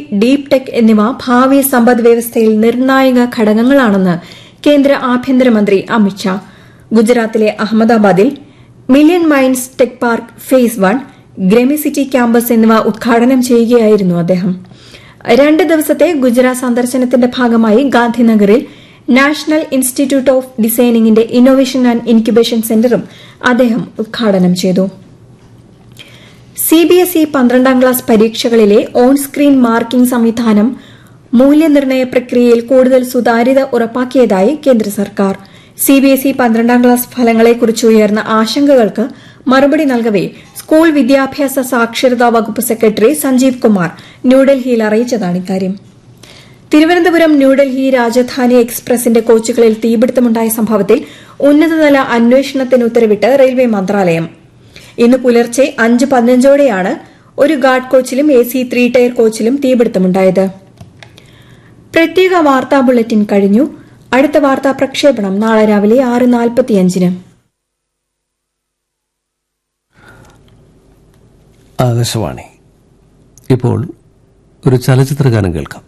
deep tech എന്നിവ ഭാവി സമ്പദ് വ്യവസ്ഥയിൽ നിർണായക ഘടകങ്ങളാണെന്ന് കേന്ദ്ര ആഭ്യന്തരമന്ത്രി അമിത്ഷാ ഗുജറാത്തിലെ അഹമ്മദാബാദിൽ million minds tech park phase one ഗ്രെമിസിറ്റി ക്യാമ്പസ് എന്നിവ ഉദ്ഘാടനം ചെയ്യുകയായിരുന്നു അദ്ദേഹം രണ്ട് ദിവസത്തെ ഗുജറാത്ത് സന്ദർശനത്തിന്റെ ഭാഗമായി ഗാന്ധിനഗറിൽ നാഷണൽ ഇൻസ്റ്റിറ്റ്യൂട്ട് ഓഫ് ഡിസൈനിംഗിന്റെ ഇന്നോവേഷൻ ആൻഡ് ഇൻക്യുബേഷൻ സെന്ററും അദ്ദേഹം ഉദ്ഘാടനം ചെയ്തു സിബിഎസ്ഇ പന്ത്രണ്ടാം ക്ലാസ് പരീക്ഷകളിലെ ഓൺ സ്ക്രീൻ മാർക്കിംഗ് സംവിധാനം മൂല്യനിർണ്ണയ പ്രക്രിയയിൽ കൂടുതൽ സുതാര്യത ഉറപ്പാക്കിയതായി കേന്ദ്ര സർക്കാർ സിബിഎസ്ഇ പന്ത്രണ്ടാം ക്ലാസ് ഫലങ്ങളെക്കുറിച്ച് ഉയർന്ന ആശങ്കകൾക്ക് മറുപടി നൽകവെ സ്കൂൾ വിദ്യാഭ്യാസ സാക്ഷരതാ വകുപ്പ് സെക്രട്ടറി സഞ്ജീവ് കുമാർ ന്യൂഡൽഹിയിൽ അറിയിച്ചതാണ് ഇക്കാര്യം തിരുവനന്തപുരം ന്യൂഡൽഹി രാജധാനി എക്സ്പ്രസിന്റെ കോച്ചുകളിൽ തീപിടുത്തമുണ്ടായ സംഭവത്തിൽ ഉന്നതതല അന്വേഷണത്തിന് ഉത്തരവിട്ട് റെയിൽവേ മന്ത്രാലയം ഇന്ന് പുലർച്ചെ അഞ്ച് പതിനഞ്ചോടെയാണ് ഒരു ഗാർഡ് കോച്ചിലും എ സി ത്രീ ടയർ കോച്ചിലും തീപിടുത്തമുണ്ടായത് പ്രത്യേക വാർത്താ ബുള്ളറ്റിൻ കഴിഞ്ഞു അടുത്ത വാർത്താ പ്രക്ഷേപണം നാളെ രാവിലെ ആറ് നാൽപ്പത്തിയഞ്ചിന് ആകാശവാണി ഇപ്പോൾ ഒരു ചലച്ചിത്ര ഗാനം കേൾക്കാം